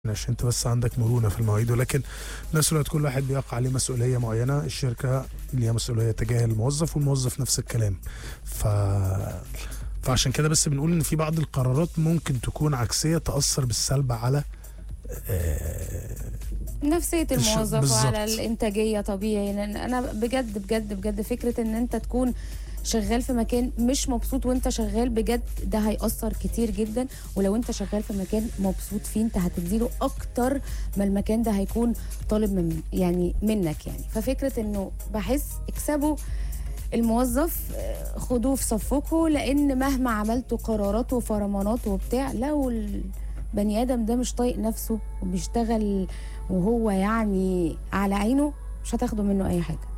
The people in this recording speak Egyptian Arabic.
عشان انت بس عندك مرونه في المواعيد ولكن في نفس الوقت كل واحد بيقع عليه مسؤوليه معينه الشركه ليها مسؤوليه تجاه الموظف والموظف نفس الكلام ف فعشان كده بس بنقول ان في بعض القرارات ممكن تكون عكسيه تاثر بالسلب على آه، نفسية الش- الموظف بالظبط. وعلى الإنتاجية طبيعي لأن أنا بجد بجد بجد فكرة إن أنت تكون شغال في مكان مش مبسوط وانت شغال بجد ده هيأثر كتير جدا ولو انت شغال في مكان مبسوط فيه انت هتديله اكتر ما المكان ده هيكون طالب من يعني منك يعني ففكرة انه بحس اكسبوا الموظف آه، خدوه في صفكم لان مهما عملتوا قرارات وفرمانات وبتاع لو البني ادم ده مش طايق نفسه وبيشتغل وهو يعني على عينه مش هتاخدوا منه اي حاجه